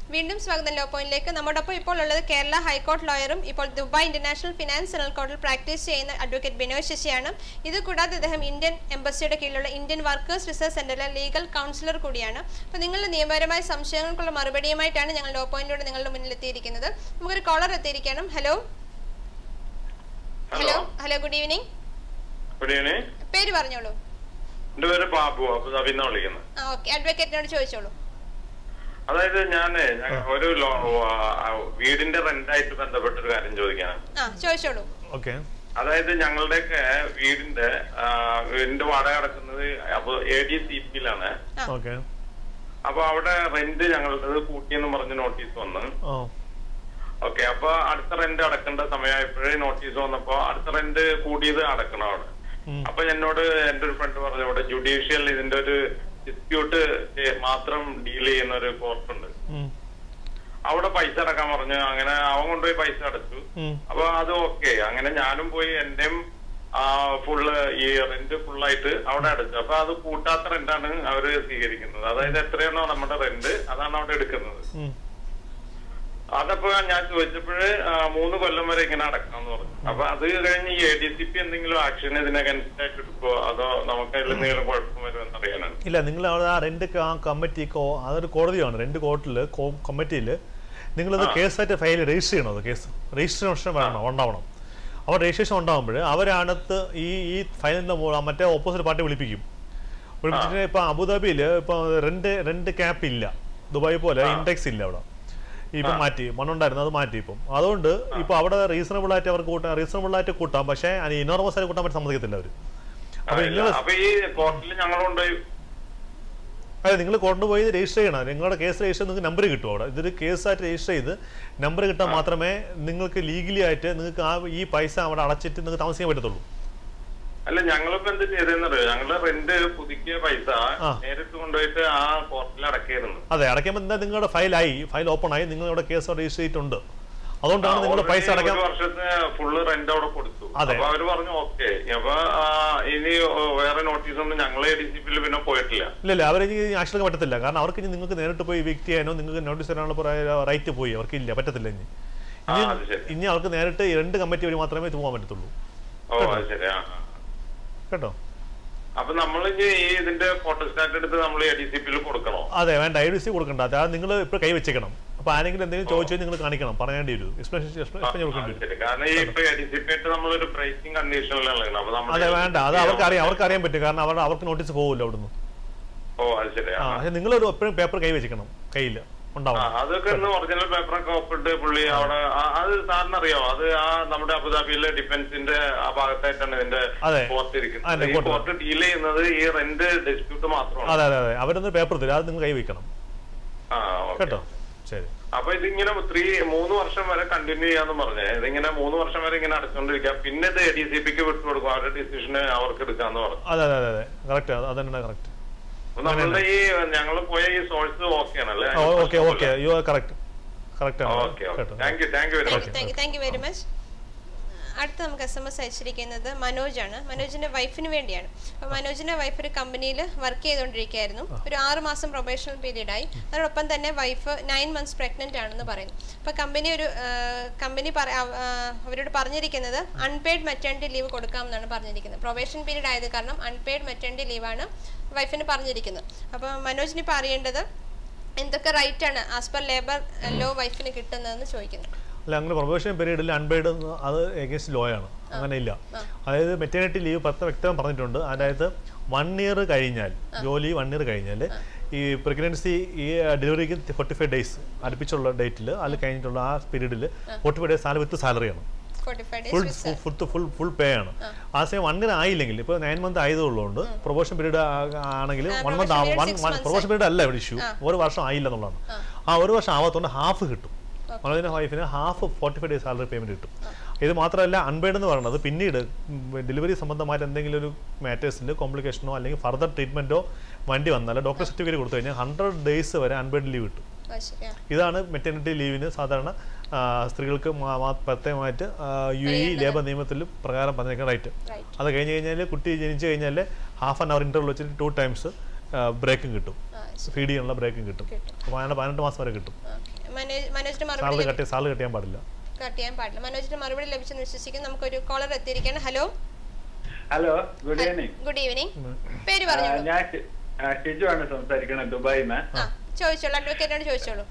വീണ്ടും സ്വാഗതം ലോ പോയിന്റിലേക്ക് നമ്മോടൊപ്പം ഇപ്പോൾ ഉള്ളത് കേരള ഹൈക്കോർട്ട് ലോയറും ഇപ്പോൾ ദുബായ് ഇന്റർനാഷണൽ ഫിനാൻസ് ജനറൽ കോർട്ടിൽ പ്രാക്ടീസ് ചെയ്യുന്ന അഡ്വക്കേറ്റ് ബിനോയ് ശശിയാണ് ഇത് കൂടാതെ അദ്ദേഹം ഇന്ത്യൻ എംബസിയുടെ കീഴിലുള്ള ഇന്ത്യൻ വർക്കേഴ്സ് റിസർച്ച് സെന്ററിലെ ലീഗൽ കൗൺസിലർ കൂടിയാണ് അപ്പോൾ നിങ്ങളുടെ നിയമപരമായ സംശയങ്ങൾക്കുള്ള മറുപടിയുമായിട്ടാണ് ഞങ്ങൾ ലോ പോയിന്റിലൂടെ നിങ്ങളുടെ മുന്നിൽ എത്തിയിരിക്കുന്നത് നമുക്കൊരു കോളർ എത്തിയിരിക്കണം hello hello hello good evening good evening പേര് പറഞ്ഞോളൂ എന്റെ പേര് ബാബു അബുദാബിന്ന് വിളിക്കുന്നത് ആ ഓക്കെ അഡ്വക്കേറ്റിനോട് ചോദിച്ചോളൂ അതായത് ഞാന് ഞാൻ ഒരു ലോ- ആ, വീടിന്റെ റെന്റായിട്ട് ബന്ധപ്പെട്ട ഒരു കാര്യം ചോദിക്കാനാണ് ആ ചോദിച്ചോളൂ ഓക്കെ അതായത് ഞങ്ങളുടെയൊക്കെ വീടിന്റെ ആ, വീടിന്റെ വാടക അടക്കുന്നത് അപ്പൊ എ ഡി സി പിയിലാണ് ആ ഓക്കെ അപ്പൊ അവിടെ റെന്റ് ഞങ്ങളുടേത് കൂട്ടിയെന്ന് പറഞ്ഞ് നോട്ടീസ് വന്ന് ഓ ഓക്കെ അപ്പൊ അടുത്ത റെന്റ് അടക്കേണ്ട സമയമായപ്പോഴേ നോട്ടീസ് വന്നപ്പോ അടുത്ത റെന്റ് കൂടിയത് അടക്കണം അവിടെ ഉം. അപ്പൊ എന്നോട് എന്റെ ഒരു ഫ്രണ്ട് പറഞ്ഞു ഇവിടെ ജുഡീഷ്യൽ ഇതിന്റെ ഒരു ഡിസ്പ്യൂട്ട് മാത്രം ഡീൽ ചെയ്യുന്ന ഒരു കോർട്ടുണ്ട് ഉം. അവിടെ പൈസ അടക്കാൻ പറഞ്ഞു അങ്ങനെ അവൻ കൊണ്ടുപോയി പൈസ അടച്ചു ഉം. അപ്പൊ അത് ഓക്കെ അങ്ങനെ ഞാനും പോയി എന്റെയും ഫുള്ള് ഈ റെന്റ് ഫുള്ളായിട്ട് അവിടെ അടച്ചു അപ്പൊ അത് കൂട്ടാത്ത റെന്റാണ് അവര് സ്വീകരിക്കുന്നത് അതായത് എത്രയാണോ നമ്മുടെ റെന്റ് അതാണ് അവിടെ എടുക്കുന്നത് ഉം. അതപ്പോ ഞാൻ ചോദിച്ചപ്പോഴ് മൂന്ന് കൊല്ലം വരെ ഇങ്ങനെ അടക്കാന്ന് പറഞ്ഞു അപ്പൊ അത് കഴിഞ്ഞ് ഈ എ ഡി സി പി എന്തെങ്കിലും ആക്ഷൻ ഇതിനെ അഗൻസ്റ്റ് ആയിട്ട് എടുക്കുവോ അതോ നമുക്ക് അതിൽ എന്തെങ്കിലും കുഴപ്പം വരുമെന്ന് അറിയാനാണ് ഇല്ല നിങ്ങൾ അവിടെ ആ രണ്ട് കമ്മിറ്റി അതൊരു കോടതിയാണ് രണ്ട് കോർട്ടിൽ കമ്മിറ്റിയിൽ നിങ്ങളത് കേസായിട്ട് ഫയൽ രജിസ്റ്റർ ചെയ്യണം അത് കേസ് രജിസ്ട്രേഷൻ വേണം ഉണ്ടാവണം അപ്പോൾ രജിസ്ട്രേഷൻ ഉണ്ടാകുമ്പോൾ അവരടുത്ത് ഈ ഈ ഫയലിൻ്റെ മറ്റേ ഓപ്പോസിറ്റ് പാർട്ടി വിളിപ്പിക്കും വിളിപ്പിച്ചിട്ട് ഇപ്പം അബുദാബിയിൽ ഇപ്പം റെന്റ് റെന്റ് ക്യാപ്പ് ഇല്ല ദുബായ് പോലെ ഇൻഡെക്സ് ഇല്ല അവിടെ ഇപ്പം മാറ്റി മണ്ണുണ്ടായിരുന്നു അത് മാറ്റി ഇപ്പം അതുകൊണ്ട് ഇപ്പം അവിടെ റീസണബിൾ ആയിട്ട് അവർക്ക് കൂട്ടാം റീസണബിൾ ആയിട്ട് കൂട്ടാം പക്ഷേ ഇനോർമസ് ആയിട്ട് കൂട്ടാൻ പറ്റി സമ്മതിക്കത്തില്ല അവർ അപ്പൊ ആ, ഇല്ല. നിങ്ങൾ അപ്പൊ ഈ കോർട്ടിൽ ഞങ്ങൾ കൊണ്ടുപോയി അതെ നിങ്ങൾ കൊണ്ടുപോയി രജിസ്റ്റർ ചെയ്യണം നിങ്ങളുടെ കേസ് രജിസ്റ്റർ നിങ്ങൾക്ക് നമ്പർ കിട്ടും അവിടെ ഇതൊരു കേസായിട്ട് രജിസ്റ്റർ ചെയ്ത് നമ്പർ കിട്ടാൻ മാത്രമേ നിങ്ങൾക്ക് ലീഗലി ആയിട്ട് നിങ്ങൾക്ക് ആ ഈ പൈസ അവിടെ അടച്ചിട്ട് നിങ്ങൾക്ക് താമസിക്കാൻ പറ്റത്തുള്ളൂ അല്ല ഞങ്ങളിപ്പോ എന്ത് ചെയ്തെന്നറിയോ ഞങ്ങളുടെ റെന്റ് പുതുക്കിയ പൈസ ആ. നേരിട്ട് കൊണ്ടുപോയിട്ട് ആ കോർട്ടിൽ അടക്കായിരുന്നു അതെ അടയ്ക്കുമ്പോൾ എന്താ നിങ്ങളുടെ ഫയലായി ഫയൽ ഓപ്പൺ ആയി നിങ്ങൾ അവിടെ കേസ് രജിസ്റ്റർ ചെയ്തിട്ടുണ്ട് അതുകൊണ്ടാണ് നിങ്ങളുടെ പൈസ Already അടയ്ക്കാൻ ഒരു വർഷത്തെ ഫുള്ള് റെന്റ് അവിടെ കൊടുത്തു അതെ. അപ്പൊ അവര് പറഞ്ഞു ഓക്കെ അപ്പൊ ആ, ഇനി വേറെ നോട്ടീസ് ഒന്നും ഞങ്ങളെ ഡി സി പിയിൽ പിന്നെ പോയിട്ടില്ല ഇല്ല ഇല്ല അവർ ഇനി ആക്ഷൻ എടുക്കാൻ പറ്റത്തില്ല കാരണം അവർക്ക് ഇനി നിങ്ങൾക്ക് നേരിട്ട് പോയി വ്യക്തി ചെയ്യാനോ നിങ്ങൾക്ക് നോട്ടീസ് തരാനുള്ള റൈറ്റ് പോയി അവർക്ക് ഇല്ല പറ്റത്തില്ല ഇനി ആ ഇനി അത് ശരി ഇനി അവർക്ക് നേരിട്ട് ഈ രണ്ട് കമ്മിറ്റി വഴി മാത്രമേ ഇത് പോകാൻ പറ്റത്തുള്ളൂ ഓ അത് ശരി ആ ആ. കേട്ടോ അപ്പൊ നമ്മൾ ഇനി ഈ ഇതിന്റെ ഫോട്ടോസ്റ്റാറ്റ് എടുത്ത് നമ്മൾ എ ഡി സി പിയിൽ കൊടുക്കണോ അതെ വേണ്ട ഐ ഡി സി കൊടുക്കണ്ട അത് നിങ്ങൾ ഇപ്പോൾ കൈ വെച്ചേക്കണം അപ്പോൾ ആരെങ്കിലും എന്തെങ്കിലും ചോദിച്ചാൽ നിങ്ങൾ കാണിക്കണം പറയേണ്ടി വരും എക്സ്പ്ലനേഷൻ ആ, എക്സ്പ്ലനേഷൻ ആ, കൊടുക്കേണ്ടി വരും ശരി കാരണം ഈ ഇപ്പൊ എ ഡി സി പി ആയിട്ട് നമ്മളൊരു പ്രൈസിങ് കണ്ടീഷനിലാണ് അപ്പൊ നമ്മൾ അതെ വേണ്ട അത് അവർക്ക് അറിയാം അവർക്ക് അറിയാൻ പറ്റും കാരണം അവർ അവർക്ക് നോട്ടീസ് പോകില്ല അവിടുന്ന് ഓ അത് ശരി ആ ആ പക്ഷേ നിങ്ങളൊരു എപ്പോഴും പേപ്പർ കൈ വെച്ചേക്കണം കയ്യിൽ ആ, ഉണ്ടാവണം അതൊക്കെ ഇന്ന് ഒറിജിനൽ പേപ്പറൊക്കെ ഒപ്പിട്ട് പുള്ളി അവിടെ ആ, അത് സാറിന് അറിയോ അത് ആ നമ്മുടെ അബുദാബിയിലെ ഡിഫൻസിന്റെ ആ ഭാഗത്തായിട്ടാണ് ഇതിന്റെ അതെ. കോർട്ട് അതെ, ഇരിക്കുന്നത് ഈ court. കോർട്ട് ഡീൽ ചെയ്യുന്നത് ഈ റെന്റ് ഡിസ്പ്യൂട്ട് മാത്രമാണ് അതെ അതെ അതെ അവരൊന്ന് പേപ്പർ തരും അത് നിങ്ങൾ കൈ വെക്കണം ആ ഓക്കെ കേട്ടോ ശരി അപ്പൊ ഇതിങ്ങനെ ത്രീ മൂന്ന് വർഷം വരെ കണ്ടിന്യൂ ചെയ്യാന്ന് പറഞ്ഞേ ഇതിങ്ങനെ മൂന്ന് വർഷം വരെ ഇങ്ങനെ അടച്ചുകൊണ്ടിരിക്കുക പിന്നെ ഇത് ഡി സി പിക്ക് വിട്ടുകൊടുക്കും അവരുടെ ഡിസിഷന് അവർക്ക് എടുക്കാന്ന് പറഞ്ഞു അതെ അതെ അതെ അതെ കറക്റ്റ് അത് തന്നെ കറക്റ്റ് അപ്പൊ നമ്മളുടെ ഈ ഞങ്ങൾ പോയ ഈ സോഴ്സ് ഓക്കെ ആണല്ലേ okay okay you are correct correct ആണ് ഓക്കെ ഓക്കെ കേട്ടോ thank you thank you very thank much you thank you thank you very much അടുത്ത നമുക്ക് എസ് എം എസ് അയച്ചിരിക്കുന്നത് മനോജാണ് മനോജിന്റെ വൈഫിന് വേണ്ടിയാണ് അപ്പോൾ മനോജിന്റെ വൈഫ് ഒരു കമ്പനിയിൽ വർക്ക് ചെയ്തുകൊണ്ടിരിക്കുകയായിരുന്നു ഒരു ആറ് മാസം പ്രൊബേഷണൽ പീരീഡായി അതോടൊപ്പം തന്നെ വൈഫ് നയൻ മന്ത്സ് പ്രഗ്നന്റ് ആണെന്ന് പറയുന്നു അപ്പോൾ കമ്പനി ഒരു കമ്പനി അവരോട് പറഞ്ഞിരിക്കുന്നത് അൺപെയ്ഡ് മെറ്റേണിറ്റി ലീവ് കൊടുക്കാമെന്നാണ് പറഞ്ഞിരിക്കുന്നത് പ്രൊബേഷൻ പീരീഡ് ആയത് കാരണം അൺപെയ്ഡ് മെറ്റേണിറ്റി ലീവാണ് വൈഫിന് പറഞ്ഞിരിക്കുന്നത് അപ്പോൾ മനോജിന് ഇപ്പോൾ അറിയേണ്ടത് എന്തൊക്കെ റൈറ്റ് ആണ് ആസ് പെർ ലേബർ ലോ വൈഫിന് കിട്ടുന്നതെന്ന് ചോദിക്കുന്നു അല്ല അങ്ങനെ പ്രൊബേഷൻ പീരീഡിൽ അൺപെയ്ഡ് അത് എഗൻസ്റ്റ് ലോ ആണ് അങ്ങനെ ഇല്ല അതായത് മെറ്റേണിറ്റി ലീവ് പത്ത് വ്യക്തം പറഞ്ഞിട്ടുണ്ട് അതായത് വൺ ഇയർ കഴിഞ്ഞാൽ ജോലി വൺ ഇയർ കഴിഞ്ഞാൽ ഈ പ്രഗ്നൻസി ഈ ഡെലിവറിക്ക് ഫോർട്ടി ഫൈവ് ഡേയ്സ് അടുപ്പിച്ചുള്ള ഡേറ്റിൽ അതിൽ കഴിഞ്ഞിട്ടുള്ള ആ പീരീഡിൽ forty five days salary with സാലറിയാണ് forty five full days full full full pay ആണ് ആ സമയം വൺ ഇയർ ആയില്ലെങ്കിൽ ഇപ്പോൾ നയൻ മന്ത് ആയതുള്ളതുകൊണ്ട് പ്രൊമോഷൻ പീരീഡ് ആണെങ്കിൽ ആ, one month promotion period one six months promotion period അല്ല ഇവിടെ ഇഷ്യൂ ഒരു വർഷം ആയില്ല എന്നുള്ളതാണ് ആ ഒരു വർഷം ആവാത്തതുകൊണ്ട് ഹാഫ് കിട്ടും മനോജിന്റെ വൈഫിന് half forty five days salary payment കിട്ടും ഇത് മാത്രമല്ല അൺപെയ്ഡ് എന്ന് പറയുന്നത് പിന്നീട് ഡെലിവറി സംബന്ധമായിട്ട് എന്തെങ്കിലും ഒരു മാറ്റേഴ്സിൽ കോംപ്ലിക്കേഷനോ അല്ലെങ്കിൽ ഫർദർ ട്രീറ്റ്മെന്റോ വണ്ടി വന്നാൽ ഡോക്ടർ സർട്ടിഫിക്കറ്റ് കൊടുത്തു കഴിഞ്ഞാൽ ഹൺഡ്രഡ് ഡേയ്സ് വരെ അൺപെയ്ഡ് ലീവ് കിട്ടും ആ, ശരി, ആ. ഇതാണ് മെറ്റർണിറ്റി ലീവിന് സാധാരണ ആ, സ്ത്രീകൾക്ക് മാ- മാ- പ്രത്യേകമായിട്ട് യു ഇ ലേബർ നിയമത്തിൽ പ്രകാരം പറഞ്ഞേക്കുന്ന റൈറ്റ് Right. അത് കഴിഞ്ഞ് കഴിഞ്ഞാൽ കുട്ടി ജനിച്ചു കഴിഞ്ഞാൽ ഹാഫ് ആൻ അവർ ഇന്റർവൽ വെച്ചിട്ട് ടു ടൈംസ് ബ്രേക്കും കിട്ടും ആ, ഫീഡ് ചെയ്യാനുള്ള ബ്രേക്കും കിട്ടും കിട്ടും. അപ്പോൾ അങ്ങനെ പതിനെട്ട് മാസം വരെ കിട്ടും ഓക്കെ മനോജ് മനോജിന്റെ മറുപടി സാലറി ലഭി- കട്ട് സാലറി കട്ട് ചെയ്യാൻ പാടില്ല കട്ട് ചെയ്യാൻ പാടില്ല മനോജിന്റെ മറുപടി ലഭിച്ചെന്ന് വിശ്വസിക്കുന്നു നമുക്കൊരു കോളർ എത്തിയിരിക്കുകയാണ് hello hello good evening good evening പേര് പറഞ്ഞോളൂ ഞാൻ ഷി- ആ, ഷിജു ആണ് സംസാരിക്കുന്നത് ദുബായിന്ന് ആ ചോദിച്ചോളൂ അഡ്വക്കേറ്റിനോട് ചോദിച്ചോളൂ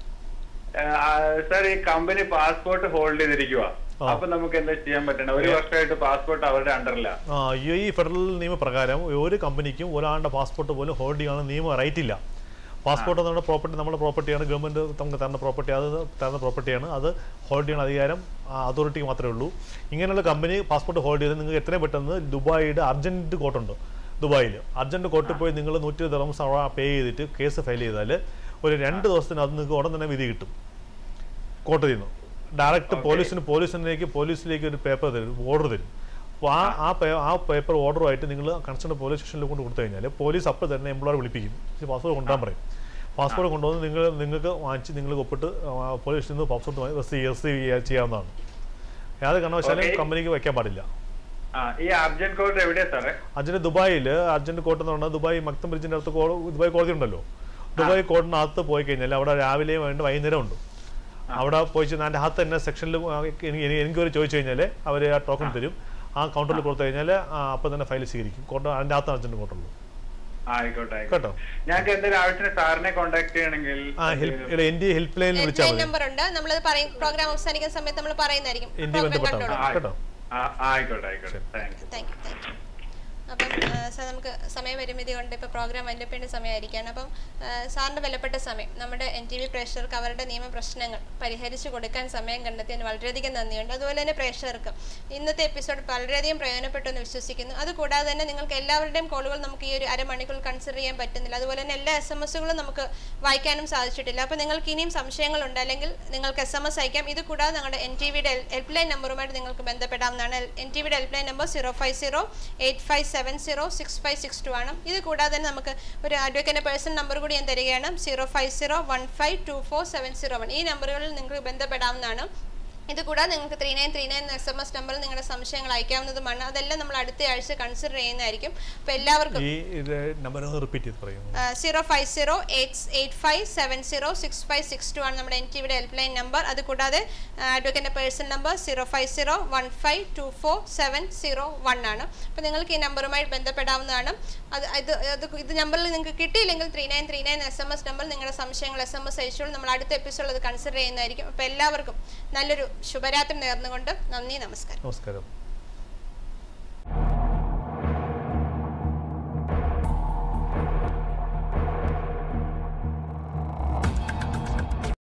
സാർ ഈ കമ്പനി പാസ്പോർട്ട് ഹോൾഡ് ചെയ്തിരിക്കുക ആ. അപ്പൊ നമുക്ക് എന്താ ചെയ്യാൻ പറ്റണം ഒരു വർഷമായിട്ട് പാസ്പോർട്ട് അവരുടെ അണ്ടറില്ല ആ യു എ ഫെഡറൽ നിയമപ്രകാരം ഒരു കമ്പനിക്കും ഒരാളുടെ പാസ്പോർട്ട് പോലും ഹോൾഡ് ചെയ്യാൻ നിയമം റൈറ്റ് ഇല്ല പാസ്പോർട്ട് നമ്മുടെ പ്രോപ്പർട്ടി നമ്മുടെ പ്രോപ്പർട്ടിയാണ് ഗവൺമെൻറ് നമുക്ക് തരുന്ന പ്രോപ്പർട്ടി അത് തരുന്ന പ്രോപ്പർട്ടിയാണ് അത് ഹോൾഡ് ചെയ്യുന്ന അധികാരം അതോറിറ്റിക്ക് മാത്രമേ ഉള്ളൂ ഇങ്ങനെയുള്ള കമ്പനി പാസ്പോർട്ട് ഹോൾഡ് ചെയ്ത് നിങ്ങൾക്ക് എത്രയും പെട്ടെന്ന് ദുബായിയുടെ അർജൻറ്റ് കോർട്ടുണ്ട് ദുബായിൽ അർജൻറ്റ് കോർട്ടിൽ പോയി നിങ്ങൾ നൂറ്റി ദിറംസ് പേ ചെയ്തിട്ട് കേസ് ഫയൽ ചെയ്താൽ ഒരു രണ്ട് ദിവസത്തിനകത്ത് നിങ്ങൾക്ക് ഉടൻ തന്നെ വിധി കിട്ടും കോർട്ടിൽ നിന്ന് ഡയറക്റ്റ് പോലീസിന് പോലീസിലേക്ക് പോലീസിലേക്ക് ഒരു പേപ്പർ തരും ഓർഡർ തരും അപ്പോൾ ആ ആ പേ- ആ പേപ്പർ ഓർഡറുമായിട്ട് നിങ്ങൾ കൺസേൺ പോലീസ് സ്റ്റേഷനിൽ കൊണ്ട് കൊടുത്തു കഴിഞ്ഞാൽ പോലീസ് അപ്പോൾ തന്നെ എംപ്ലോയർ വിളിപ്പിക്കും പാസ്പോർട്ട് കൊണ്ടുപോകാൻ പറയും പാസ്പോർട്ട് കൊണ്ടുവന്ന് നിങ്ങൾ നിങ്ങൾക്ക് വാങ്ങിച്ച് നിങ്ങൾ ഒപ്പിട്ട് പോലീസ് സ്റ്റേഷനിൽ നിന്ന് പാസ്പോർട്ട് റിസീവ് റിസീവ് ചെയ്യാവുന്നതാണ് യാതൊരു കാരണവശാലും Okay. കമ്പനിക്ക് വെക്കാൻ പാടില്ല ആ ഈ അർജന്റ് കോഡ് എവിടെയാ സാറേ അർജന്റ് ദുബായിൽ അർജന്റ് കോർട്ട് എന്ന് പറഞ്ഞാൽ ദുബായ് മക്തം ബ്രിഡ്ജിന്റെ അടുത്ത് കോ- ദുബായ് കോടതി ഉണ്ടല്ലോ ദുബായ് കോർട്ടിനകത്ത് പോയി കഴിഞ്ഞാൽ അവിടെ രാവിലെയും വേണ്ട വൈകുന്നേരം ഉണ്ട് അവിടെ പോയി ചെന്ന് അതിൻ്റെ അകത്ത് തന്നെ സെക്ഷനിൽ എനിക്ക് ഒരു ചോദിച്ചു കഴിഞ്ഞാൽ അവർ ആ ടോക്കൺ തരും ആ കൗണ്ടറിൽ കൊടുത്തു കഴിഞ്ഞാൽ അപ്പം തന്നെ ഫയൽ സ്വീകരിക്കും കോർട്ട് അതിൻ്റെ അകത്ത് അർജന്റ് കോർട്ടുള്ളൂ ആയിക്കോട്ടെ ആയിക്കോട്ടെ കേട്ടോ ഞങ്ങൾക്ക് എന്തെങ്കിലും ആവശ്യത്തിന് സാറിനെ കോൺടാക്ട് ചെയ്യണമെങ്കിൽ ആ ഹെൽപ്പ് എൻ്റെ ഹെൽപ്പ് ലൈനിൽ വിളിച്ചാൽ ഹെൽപ്പ് മതി നമ്പർ ഉണ്ട് നമ്മളത് പറയും പ്രോഗ്രാം അവസാനിക്കുന്ന സമയത്ത് നമ്മൾ പറയുന്നതായിരിക്കും എൻ്റെ പ്രോഗ്രാം ബന്ധപ്പെട്ടാൽ കണ്ടോളൂ മതി കേട്ടോ ആ, ആയിക്കോട്ടെ ആയിക്കോട്ടെ thank you thank you thank you അപ്പം ആ, സാർ നമുക്ക് സമയപരിമിതി കൊണ്ട് ഇപ്പോൾ പ്രോഗ്രാം അതിൻ്റെ സമയമായിരിക്കുകയാണ് അപ്പം ആ, സാറിൻ്റെ വിലപ്പെട്ട സമയം നമ്മുടെ എൻ ടി വി പ്രേക്ഷകർക്ക് അവരുടെ നിയമപ്രശ്നങ്ങൾ പരിഹരിച്ചു കൊടുക്കാൻ സമയം കണ്ടെത്തിയതിന് വളരെയധികം നന്ദിയുണ്ട് അതുപോലെ തന്നെ പ്രേക്ഷകർക്ക് ഇന്നത്തെ എപ്പിസോഡ് വളരെയധികം പ്രയോജനപ്പെട്ടു എന്ന് വിശ്വസിക്കുന്നു അതുകൂടാതെ തന്നെ നിങ്ങൾക്ക് എല്ലാവരുടെയും കോളുകൾ നമുക്ക് ഈ ഒരു അരമണിക്കൂർ കൺസിഡർ ചെയ്യാൻ പറ്റുന്നില്ല അതുപോലെ തന്നെ എല്ലാ എസ് എം എസുകളും നമുക്ക് വായിക്കാനും സാധിച്ചിട്ടില്ല അപ്പോൾ നിങ്ങൾക്ക് ഇനിയും സംശയങ്ങളുണ്ട് അല്ലെങ്കിൽ നിങ്ങൾക്ക് എസ് എം എസ് അയക്കാം ഇത് കൂടാതെ ഞങ്ങളുടെ എൻ ടി വിയുടെ ഹെൽപ്പ് ലൈൻ നമ്പറുമായിട്ട് നിങ്ങൾക്ക് ബന്ധപ്പെടാവുന്നതാണ് എൻ ടി വിയുടെ helpline number zero five zero eight five seven zero six five six two ആണ് ഇത് കൂടാതെ തന്നെ നമുക്ക് ഒരു അഡ്വക്കേറ്റ് പേഴ്സണൽ നമ്പർ കൂടി ഞാൻ തരികയാണ് zero five zero one five two four seven zero one ഈ നമ്പറുകളിൽ നിങ്ങൾക്ക് ബന്ധപ്പെടാവുന്നതാണ് ഇത് കൂടാതെ നിങ്ങൾക്ക് three nine three nine S M S നമ്പറിൽ നിങ്ങളുടെ സംശയങ്ങൾ അയക്കാവുന്നതുമാണ് അതെല്ലാം നമ്മൾ അടുത്ത ആഴ്ച കൺസിഡർ ചെയ്യുന്നതായിരിക്കും അപ്പോൾ എല്ലാവർക്കും ഈ ഇത് നമ്പർ ഒന്ന് റിപ്പീറ്റ് ചെയ്ത് പറയുന്നു zero five zero eight eight five seven zero six five six two ആണ് നമ്മുടെ എൻ ടി വിയുടെ ഹെൽപ്പ് ലൈൻ നമ്പർ അത് കൂടാതെ അഡ്വക്കേറ്റിൻ്റെ person number zero five zero one five two four seven zero one ആണ് അപ്പോൾ നിങ്ങൾക്ക് ഈ നമ്പറുമായി ബന്ധപ്പെടാവുന്നതാണ് അത് ഇത് അത് ഇത് നമ്പറിൽ നിങ്ങൾക്ക് കിട്ടിയില്ലെങ്കിൽ three nine three nine S M S number നിങ്ങളുടെ സംശയങ്ങൾ എസ് എം എസ് അയച്ചോളൂ നമ്മൾ അടുത്ത എപ്പിസോഡിൽ അത് കൺസിഡർ ചെയ്യുന്നതായിരിക്കും അപ്പോൾ എല്ലാവർക്കും നല്ലൊരു ശുഭരാത്രി നേർന്നുകൊണ്ട് നന്ദി നമസ്കാരം നമസ്കാരം